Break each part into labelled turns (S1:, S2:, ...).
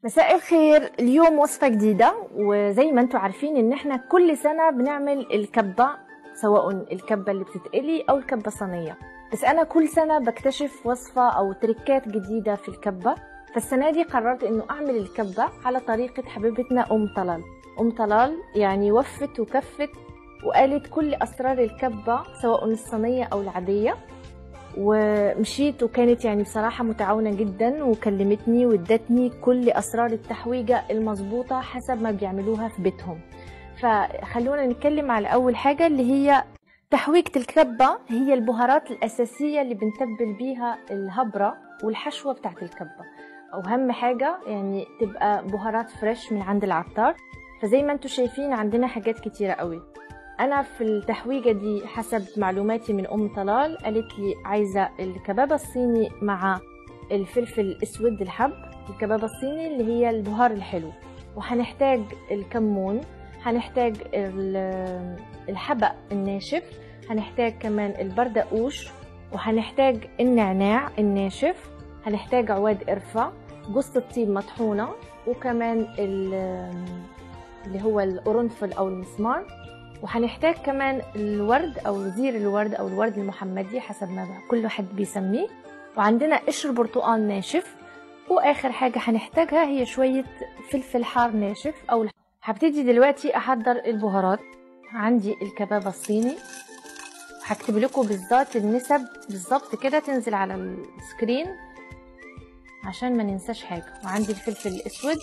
S1: مساء الخير اليوم وصفة جديدة وزي ما انتم عارفين ان احنا كل سنة بنعمل الكبة سواء الكبة اللي بتتقلي او الكبة صينية بس انا كل سنة بكتشف وصفة او تركات جديدة في الكبة فالسنة دي قررت انه اعمل الكبة على طريقة حبيبتنا ام طلال ام طلال يعني وفت وكفت وقالت كل اسرار الكبة سواء الصينية او العادية ومشيت وكانت يعني بصراحة متعاونة جدا وكلمتني وادتني كل أسرار التحويجة المظبوطة حسب ما بيعملوها في بيتهم فخلونا نتكلم على أول حاجة اللي هي تحويجة الكبة هي البهارات الأساسية اللي بنتبل بيها الهبرة والحشوة بتاعت الكبة وأهم حاجة يعني تبقى بهارات فريش من عند العطار فزي ما انتم شايفين عندنا حاجات كتيرة قوي انا في التحويجه دي حسب معلوماتي من ام طلال قالت لي عايزه الكباب الصيني مع الفلفل الاسود الحب الكباب الصيني اللي هي البهار الحلو وهنحتاج الكمون هنحتاج الحبق الناشف هنحتاج كمان البردقوش وهنحتاج النعناع الناشف هنحتاج عواد قرفة جوز الطيب مطحونة وكمان اللي هو القرنفل أو المسمار وهنحتاج كمان الورد او زير الورد او الورد المحمدي حسب ما كل واحد بيسميه وعندنا قشر برتقال ناشف واخر حاجه هنحتاجها هي شويه فلفل حار ناشف او هبتدي دلوقتي احضر البهارات عندي الكباب الصيني هكتب لكم بالظبط النسب بالظبط كده تنزل على السكرين عشان ما ننساش حاجه وعندي الفلفل الاسود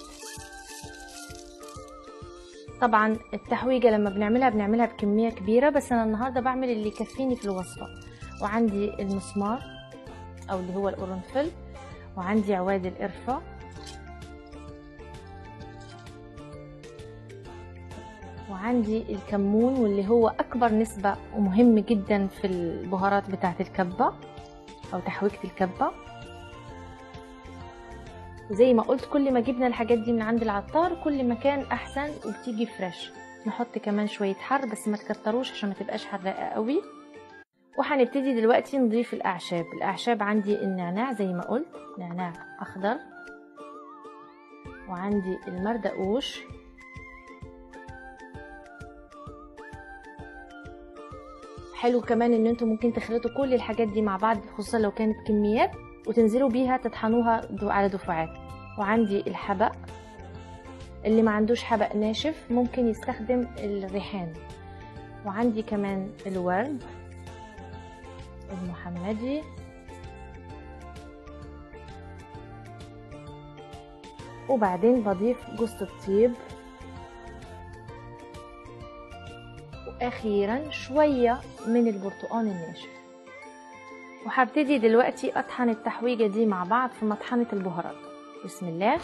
S1: طبعا التحويجة لما بنعملها بنعملها بكمية كبيرة بس أنا النهاردة بعمل اللي يكفيني في الوصفة وعندي المسمار أو اللي هو القرنفل وعندي عواد القرفة وعندي الكمون واللي هو أكبر نسبة ومهم جدا في البهارات بتاعة الكبة أو تحويجة الكبة وزي ما قلت كل ما جبنا الحاجات دي من عند العطار كل ما كان احسن وبتيجي فريش نحط كمان شويه حر بس ما تكتروش عشان ما تبقاش حراقه قوي وهنبتدي دلوقتي نضيف الاعشاب الاعشاب عندي النعناع زي ما قلت نعناع اخضر وعندي المردقوش حلو كمان ان انتم ممكن تخلطوا كل الحاجات دي مع بعض خصوصا لو كانت كميات وتنزلوا بيها تطحنوها على دفعات وعندي الحبق اللي ما عندوش حبق ناشف ممكن يستخدم الريحان وعندي كمان الورد المحمدي وبعدين بضيف جوز الطيب واخيرا شويه من البرتقال الناشف وهبتدي دلوقتي اطحن التحويجه دي مع بعض في مطحنه البهارات بسم الله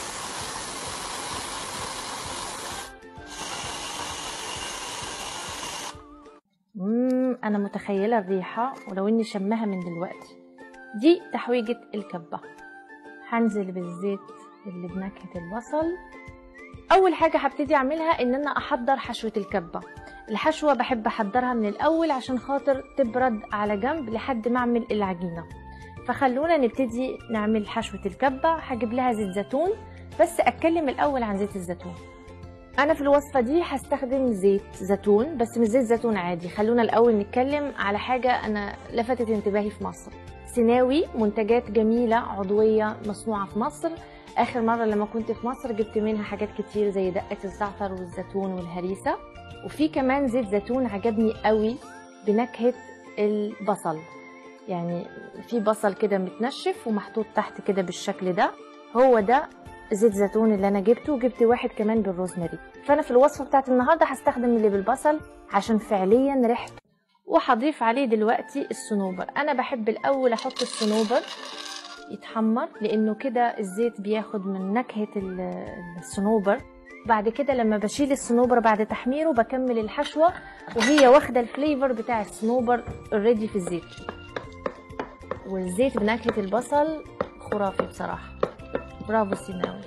S1: مم انا متخيله الريحه ولو اني شمها من دلوقتي دي تحويجه الكبه هنزل بالزيت اللي بنكهه البصل اول حاجه هبتدي اعملها ان انا احضر حشوه الكبه الحشوة بحب أحضرها من الأول عشان خاطر تبرد على جنب لحد ما أعمل العجينة فخلونا نبتدي نعمل حشوة الكبة هجيب لها زيت زيتون بس أتكلم الأول عن زيت الزيتون أنا في الوصفة دي هستخدم زيت زيتون بس مش زيت زيتون عادي خلونا الأول نتكلم على حاجة أنا لفتت انتباهي في مصر سيناوي منتجات جميلة عضوية مصنوعة في مصر آخر مرة لما كنت في مصر جبت منها حاجات كتير زي دقة الزعتر والزيتون والهريسة وفي كمان زيت زيتون عجبني قوي بنكهه البصل يعني في بصل كده متنشف ومحطوط تحت كده بالشكل ده هو ده زيت زيتون اللي انا جبته وجبت واحد كمان بالروزماري فانا في الوصفه بتاعت النهارده هستخدم اللي بالبصل عشان فعليا ريحته وهضيف عليه دلوقتي الصنوبر انا بحب الاول احط الصنوبر يتحمر لانه كده الزيت بياخد من نكهه الصنوبر بعد كده لما بشيل الصنوبر بعد تحميره بكمل الحشوه وهي واخده الفليفر بتاع الصنوبر اوريدي في الزيت والزيت بنكهه البصل خرافي بصراحه برافو سيناوي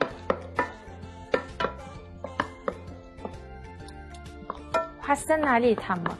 S1: وهستنى عليه يتحمر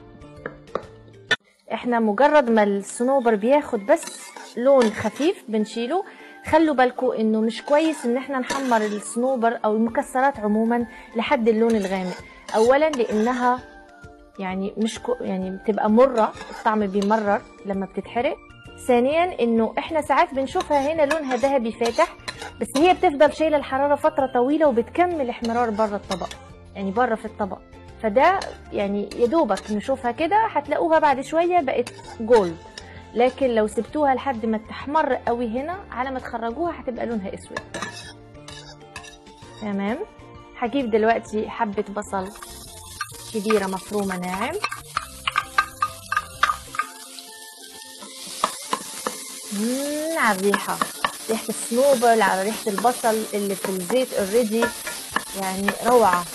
S1: احنا مجرد ما الصنوبر بياخد بس لون خفيف بنشيله خلوا بالكم انه مش كويس ان احنا نحمر الصنوبر او المكسرات عموما لحد اللون الغامق اولا لانها يعني مش كو يعني بتبقى مره الطعم بيمرر لما بتتحرق ثانيا انه احنا ساعات بنشوفها هنا لونها ذهبي فاتح بس هي بتفضل شايله الحراره فتره طويله وبتكمل احمرار بره الطبق يعني بره في الطبق فده يعني يا دوبك نشوفها كده هتلاقوها بعد شويه بقت جولد لكن لو سبتوها لحد ما تحمر قوي هنا على ما تخرجوها هتبقى لونها اسود تمام هجيب دلوقتي حبه بصل كبيره مفرومه ناعم مم، على الريحه ريحه الصنوبر على ريحه البصل اللي في الزيت اوريدي يعني روعه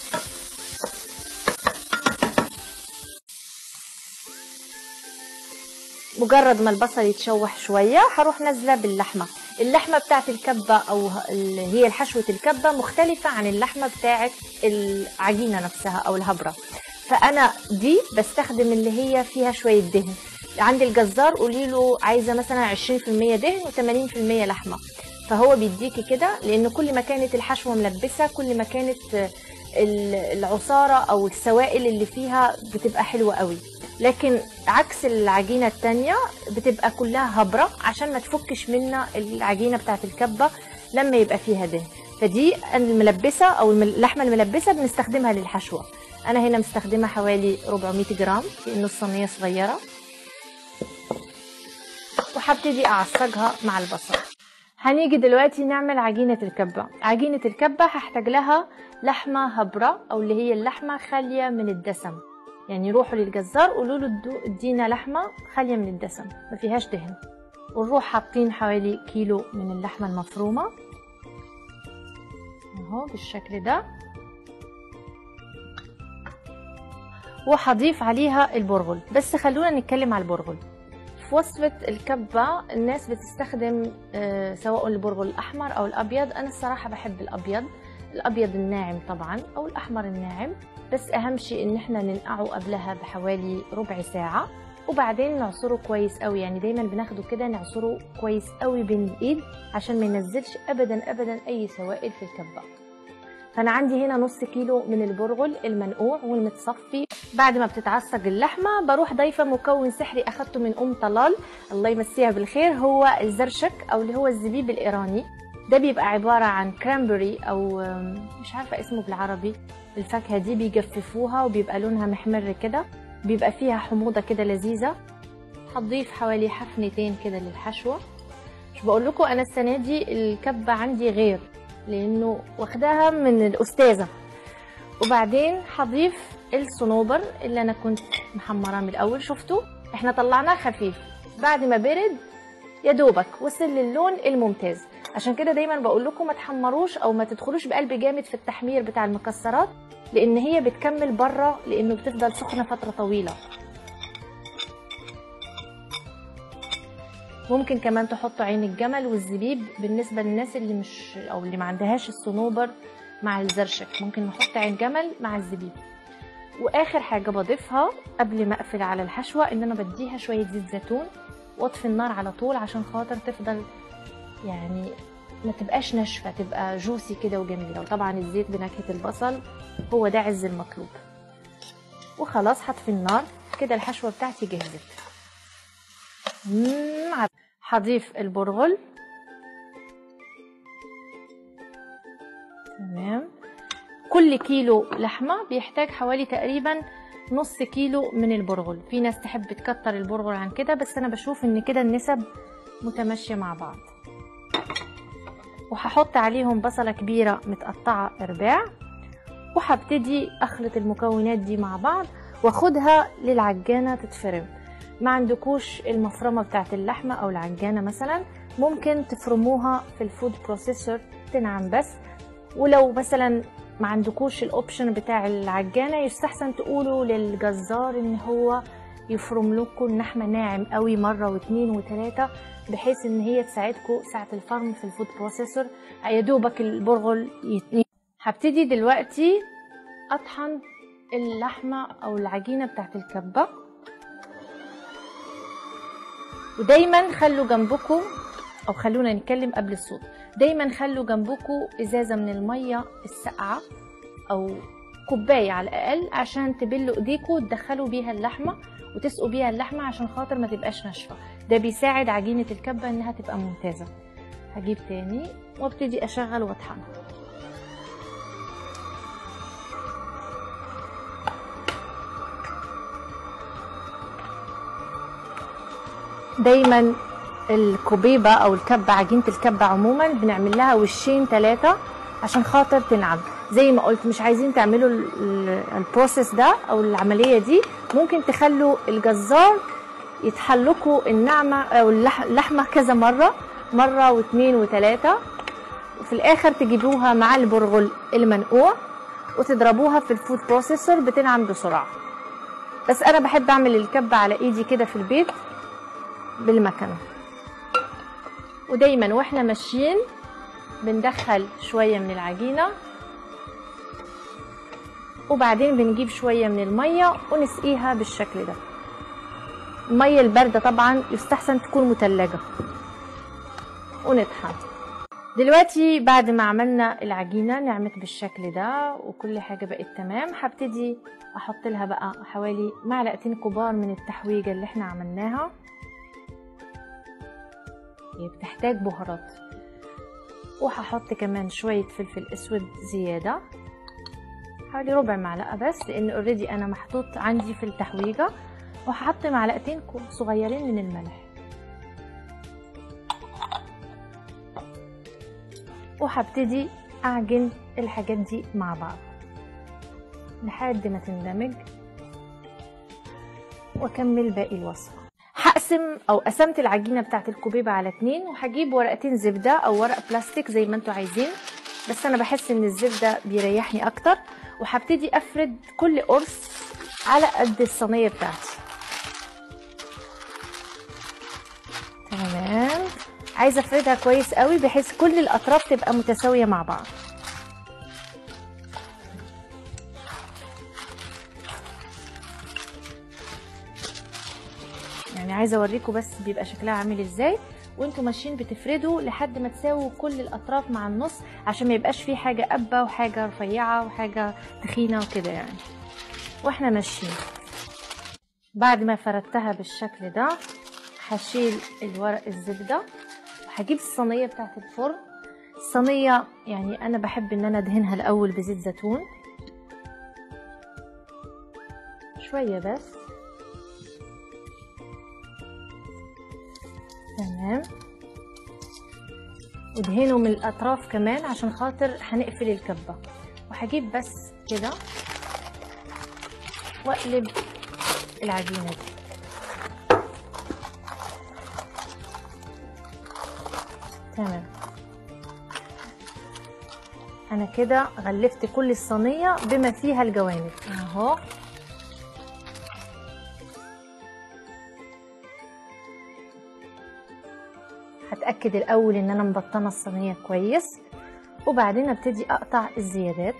S1: مجرد ما البصل يتشوح شويه هروح نازله باللحمه اللحمه بتاعت الكبه او اللي هي الحشوه الكبه مختلفه عن اللحمه بتاعت العجينه نفسها او الهبره فانا دي بستخدم اللي هي فيها شويه دهن عند الجزار قولي له عايزه مثلا 20% دهن و80% لحمه فهو بيديكي كده لان كل ما كانت الحشوه ملبسه كل ما كانت العصاره او السوائل اللي فيها بتبقى حلوه قوي لكن عكس العجينه التانية بتبقى كلها هبره عشان ما تفكش منا العجينه بتاعت الكبه لما يبقى فيها دهن فدي الملبسه او اللحمه الملبسه بنستخدمها للحشوه انا هنا مستخدمه حوالي 400 جرام لانه الصينيه صغيره وهبتدي اعصجها مع البصل هنيجي دلوقتي نعمل عجينة الكبة عجينة الكبة هحتاج لها لحمة هبرة أو اللي هي اللحمة خالية من الدسم يعني روحوا للجزار قولوا له ادينا لحمة خالية من الدسم ما فيهاش دهن ونروح حاطين حوالي كيلو من اللحمة المفرومة اهو بالشكل ده وهضيف عليها البرغل بس خلونا نتكلم على البرغل في وصفة الكبة الناس بتستخدم سواء البرغل الأحمر أو الأبيض أنا الصراحة بحب الأبيض الأبيض الناعم طبعا أو الأحمر الناعم بس أهم شيء إن احنا ننقعه قبلها بحوالي ربع ساعة وبعدين نعصره كويس قوي يعني دايما بناخده كده نعصره كويس قوي بين الإيد عشان ما ينزلش أبدا أبدا أي سوائل في الكبة فانا عندي هنا نص كيلو من البرغل المنقوع والمتصفي بعد ما بتتعصج اللحمه بروح ضايفه مكون سحري اخدته من ام طلال الله يمسيها بالخير هو الزرشك او اللي هو الزبيب الايراني ده بيبقى عباره عن كرامبري او مش عارفه اسمه بالعربي الفاكهه دي بيجففوها وبيبقى لونها محمر كده بيبقى فيها حموضه كده لذيذه هتضيف حوالي حفنتين كده للحشوه مش بقول لكم انا السنه دي الكبه عندي غير لانه واخداها من الاستاذه وبعدين هضيف الصنوبر اللي انا كنت محمراه من الاول شفتوا احنا طلعناه خفيف بعد ما برد يا دوبك وصل للون الممتاز عشان كده دايما بقول لكم ما تحمروش او ما تدخلوش بقلب جامد في التحمير بتاع المكسرات لان هي بتكمل بره لانه بتفضل سخنه فتره طويله ممكن كمان تحطوا عين الجمل والزبيب بالنسبه للناس اللي مش او اللي ما عندهاش الصنوبر مع الزرشك ممكن نحط عين جمل مع الزبيب واخر حاجه بضيفها قبل ما اقفل على الحشوه ان انا بديها شويه زيت زيتون واطفي النار على طول عشان خاطر تفضل يعني ما تبقاش ناشفه تبقى جوسي كده وجميله وطبعا الزيت بنكهه البصل هو ده عز المطلوب وخلاص هطفي النار كده الحشوه بتاعتي جهزت هضيف البرغل تمام كل كيلو لحمة بيحتاج حوالي تقريبا نص كيلو من البرغل في ناس تحب تكتر البرغل عن كده بس انا بشوف ان كده النسب متمشية مع بعض وهحط عليهم بصلة كبيرة متقطعة ارباع وهبتدي اخلط المكونات دي مع بعض واخدها للعجانة تتفرم ما عندكوش المفرمة بتاعت اللحمة أو العجانة مثلا ممكن تفرموها في الفود بروسيسور تنعم بس ولو مثلا ما عندكوش الاوبشن بتاع العجانة يستحسن تقولوا للجزار ان هو يفرم لكم اللحمة ناعم قوي مرة واتنين وتلاتة بحيث ان هي تساعدكم ساعة الفرم في الفود بروسيسور يا دوبك البرغل يتنين هبتدي دلوقتي اطحن اللحمة او العجينة بتاعت الكبة ودايما خلوا جنبكم او خلونا نتكلم قبل الصوت دايما خلوا جنبكم ازازه من الميه الساقعه او كوبايه على الاقل عشان تبلوا ايديكم تدخلوا بيها اللحمه وتسقوا بيها اللحمه عشان خاطر ما تبقاش ناشفه ده بيساعد عجينه الكبه انها تبقى ممتازه هجيب تاني وابتدي اشغل واطحن دايما الكوبيبه او الكبه عجينه الكبه عموما بنعمل لها وشين ثلاثه عشان خاطر تنعم زي ما قلت مش عايزين تعملوا ال- ال- البروسيس ده او العمليه دي ممكن تخلوا الجزار يتحلكوا النعمه او اللح- اللحمه كذا مره مره واثنين وثلاثه وفي الاخر تجيبوها مع البرغل المنقوع وتضربوها في الفود بروسيسور بتنعم بسرعه بس انا بحب اعمل الكبه على ايدي كده في البيت بالمكنه ودايما واحنا ماشيين بندخل شويه من العجينه وبعدين بنجيب شويه من الميه ونسقيها بالشكل ده الميه البارده طبعا يستحسن تكون مثلجه ونطحن دلوقتي بعد ما عملنا العجينة نعمت بالشكل ده وكل حاجة بقت تمام هبتدي احط لها بقى حوالي معلقتين كبار من التحويجة اللي احنا عملناها هي بتحتاج بهارات وهحط كمان شوية فلفل اسود زيادة حوالي ربع معلقة بس لان اوريدي انا محطوط عندي في التحويجة وهحط معلقتين كو- صغيرين من الملح وهبتدي اعجن الحاجات دي مع بعض لحد ما تندمج واكمل باقي الوصفه هقسم او قسمت العجينه بتاعت الكوبيبه على اتنين وهجيب ورقتين زبده او ورق بلاستيك زي ما انتوا عايزين بس انا بحس ان الزبده بيريحني اكتر وهبتدي افرد كل قرص على قد الصينيه بتاعتي تمام عايزه افردها كويس قوي بحيث كل الاطراف تبقى متساويه مع بعض يعني عايزه اوريكم بس بيبقى شكلها عامل ازاي وانتوا ماشيين بتفردوا لحد ما تساووا كل الاطراف مع النص عشان ما يبقاش في حاجه قبه وحاجه رفيعه وحاجه تخينه وكده يعني واحنا ماشيين بعد ما فردتها بالشكل ده هشيل الورق الزبده وهجيب الصينيه بتاعت الفرن الصينيه يعني انا بحب ان انا ادهنها الاول بزيت زيتون شويه بس تمام ودهنه من الاطراف كمان عشان خاطر هنقفل الكبه وهجيب بس كده واقلب العجينه دي تمام انا كده غلفت كل الصينيه بما فيها الجوانب اهو هتاكد الاول ان انا مبطنه الصينيه كويس وبعدين ابتدي اقطع الزيادات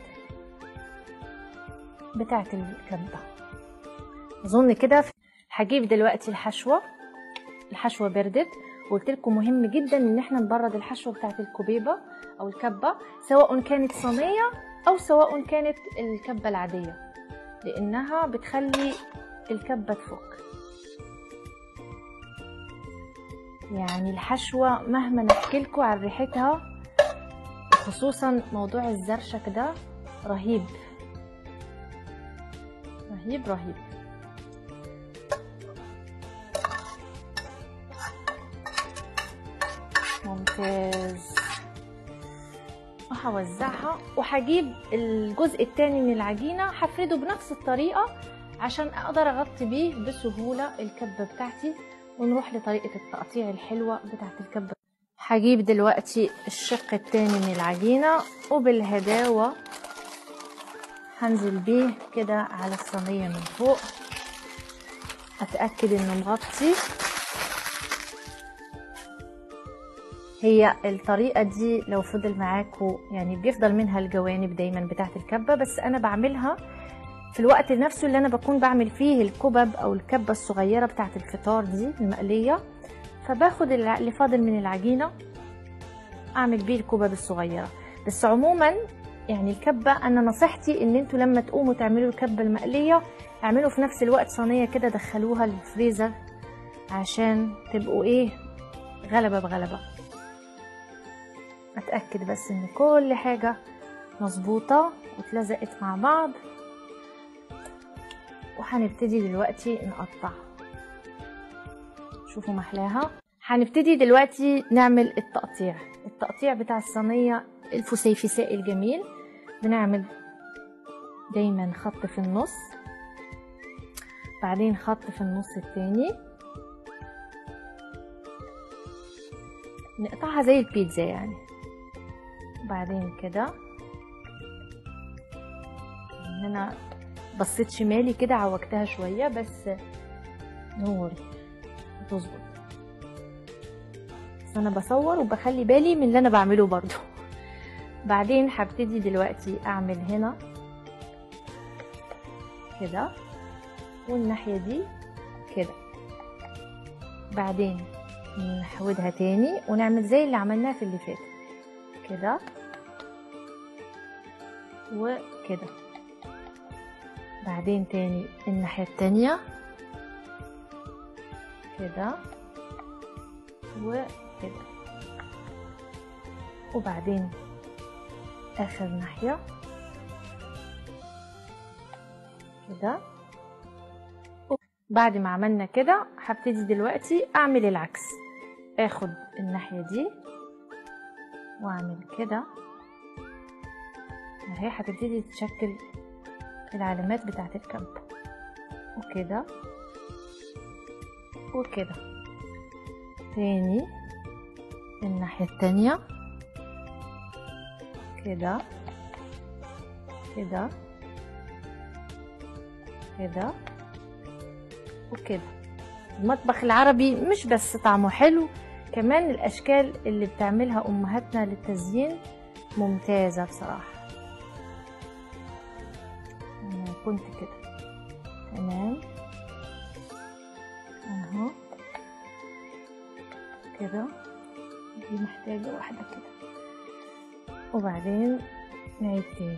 S1: بتاعه الكبه اظن كده هجيب دلوقتي الحشوه الحشوه بردت وقلت لكم مهم جدا ان احنا نبرد الحشوه بتاعه الكوبيبه او الكبه سواء كانت صينيه او سواء كانت الكبه العاديه لانها بتخلي الكبه تفك يعني الحشوه مهما نحكي لكم عن ريحتها خصوصا موضوع الزرشك ده رهيب رهيب رهيب ممتاز وهوزعها وهجيب الجزء التاني من العجينة هفرده بنفس الطريقة عشان اقدر اغطي بيه بسهولة الكبة بتاعتي ونروح لطريقة التقطيع الحلوة بتاعت الكبة هجيب دلوقتي الشق التاني من العجينة وبالهداوة هنزل بيه كده على الصينية من فوق اتأكد انه مغطي هي الطريقة دي لو فضل معاكو يعني بيفضل منها الجوانب دايما بتاعت الكبة بس أنا بعملها في الوقت نفسه اللي أنا بكون بعمل فيه الكبب أو الكبة الصغيرة بتاعت الفطار دي المقلية فباخد اللي فاضل من العجينة اعمل بيه الكوبب الصغيرة بس عموما يعني الكبة انا نصيحتي ان انتوا لما تقوموا تعملوا الكبة المقلية اعملوا في نفس الوقت صينية كده دخلوها الفريزر عشان تبقوا ايه غلبة بغلبة اتأكد بس ان كل حاجة مظبوطة واتلزقت مع بعض وهنبتدي دلوقتي نقطع شوفوا محلاها هنبتدي دلوقتي نعمل التقطيع التقطيع بتاع الصينية الفسيفساء الجميل بنعمل دايما خط في النص بعدين خط في النص التاني نقطعها زي البيتزا يعني بعدين كده ان انا بصيت شمالي كده عوجتها شوية بس نوري تظبط بس انا بصور وبخلي بالي من اللي انا بعمله برضو بعدين هبتدي دلوقتي اعمل هنا كده والناحية دي كده بعدين نحودها تاني ونعمل زي اللي عملناه في اللي فات كده وكده بعدين تاني الناحية التانية كده وكده وبعدين آخر ناحية كده بعد ما عملنا كده هبتدي دلوقتي أعمل العكس اخد الناحية دي واعمل كده اهي هتبتدي تشكل العلامات بتاعت الكب وكده وكده تاني الناحية التانية كده كده كده وكده المطبخ العربي مش بس طعمه حلو كمان الأشكال اللي بتعملها أمهاتنا للتزيين ممتازة بصراحة أنا كنت كده تمام أهو كده دي محتاجة واحدة كده وبعدين نعيد تاني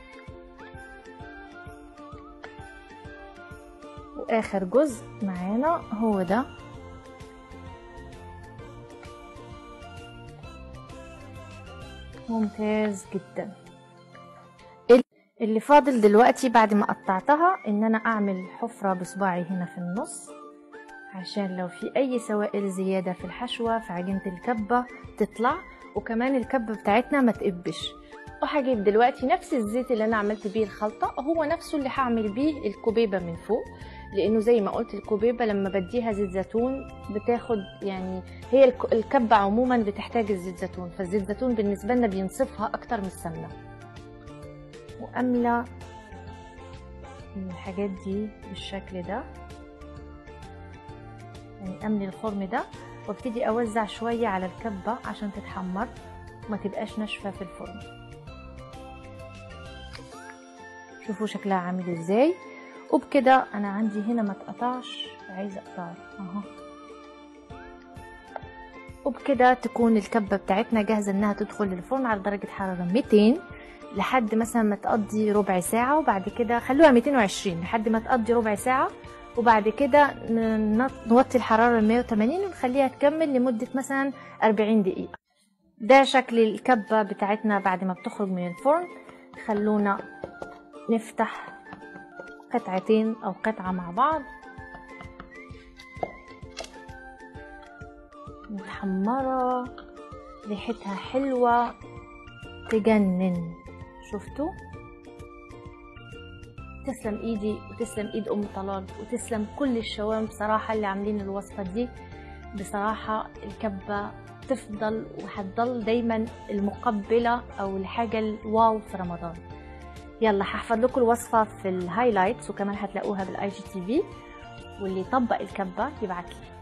S1: واخر جزء معانا هو ده ممتاز جدا اللي فاضل دلوقتي بعد ما قطعتها ان انا اعمل حفرة بصباعي هنا في النص عشان لو في اي سوائل زيادة في الحشوة في عجينة الكبة تطلع وكمان الكبة بتاعتنا ما تقبش وهجيب دلوقتي نفس الزيت اللي انا عملت بيه الخلطة هو نفسه اللي هعمل بيه الكوبيبة من فوق لانه زي ما قلت الكوبيبه لما بديها زيت زيتون بتاخد يعني هي الكبه عموما بتحتاج الزيت زيتون فالزيت زيتون بالنسبه لنا بينصفها اكتر من السمنه واملى الحاجات دي بالشكل ده يعني املي الخرم ده وابتدي اوزع شويه على الكبه عشان تتحمر وما تبقاش ناشفه في الفرن شوفوا شكلها عامل ازاي وبكده انا عندي هنا ما اتقطعش عايزه اقطعه اهو وبكده تكون الكبه بتاعتنا جاهزه انها تدخل الفرن على درجه حراره 200 لحد مثلا ما تقضي ربع ساعه وبعد كده خلوها 220 لحد ما تقضي ربع ساعه وبعد كده نوطي الحراره ل 180 ونخليها تكمل لمده مثلا 40 دقيقه ده شكل الكبه بتاعتنا بعد ما بتخرج من الفرن خلونا نفتح قطعتين او قطعة مع بعض متحمرة ريحتها حلوة تجنن شفتوا تسلم ايدي وتسلم ايد ام طلال وتسلم كل الشوام بصراحة اللي عاملين الوصفة دي بصراحة الكبة تفضل وهتضل دايما المقبلة او الحاجة الواو في رمضان يلا هحفظ لكم الوصفة في الهايلايتس وكمان هتلاقوها بالاي جي تي في واللي يطبق الكبة يبعت لي